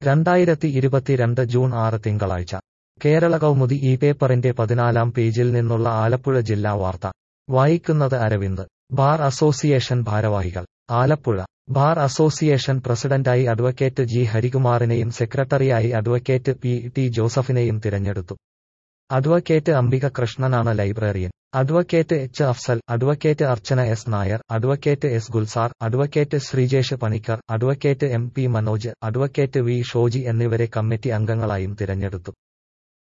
രണ്ടായിരത്തി ഇരുപത്തിരണ്ട് ജൂൺ ആറ് തിങ്കളാഴ്ച കേരള കൗമുദി ഈ പേപ്പറിന്റെ പതിനാലാം പേജിൽ നിന്നുള്ള ആലപ്പുഴ ജില്ലാ വാർത്ത വായിക്കുന്നത് അരവിന്ദ് ബാർ അസോസിയേഷൻ ഭാരവാഹികൾ ആലപ്പുഴ ബാർ അസോസിയേഷൻ പ്രസിഡന്റായി അഡ്വക്കേറ്റ് ജി ഹരികുമാറിനെയും സെക്രട്ടറിയായി അഡ്വക്കേറ്റ് പി ടി ജോസഫിനെയും തിരഞ്ഞെടുത്തു അഡ്വക്കേറ്റ് അംബിക കൃഷ്ണനാണ് librarian advocate H Afsal advocate Archana S Nair advocate S Gulzar advocate Sreejesh Panicker advocate M P Manoj advocate V Shoji എന്നിവരെ കമ്മിറ്റി അംഗങ്ങളായും തിരഞ്ഞെടുത്തു